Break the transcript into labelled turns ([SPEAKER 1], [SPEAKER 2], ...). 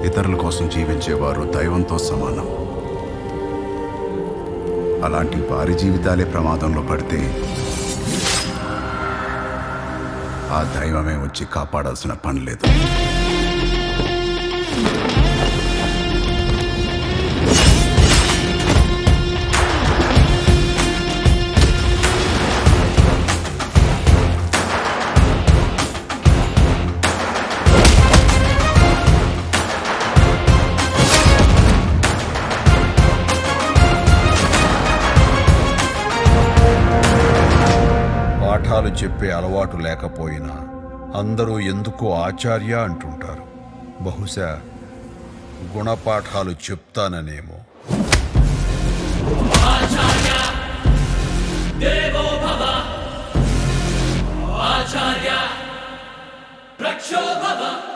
[SPEAKER 1] ఇతరుల కోసం జీవించేవారు దైవంతో సమానం అలాంటి వారి జీవితాలే ప్రమాదంలో పడితే ఆ దైవమే వచ్చి కాపాడాల్సిన పని లేదు
[SPEAKER 2] పాఠాలు చెప్పే అలవాటు లేకపోయినా అందరూ ఎందుకో ఆచార్య అంటుంటారు బహుశా గుణపాఠాలు చెప్తాననేమో
[SPEAKER 3] ఆచార్య ప్రక్షోభవ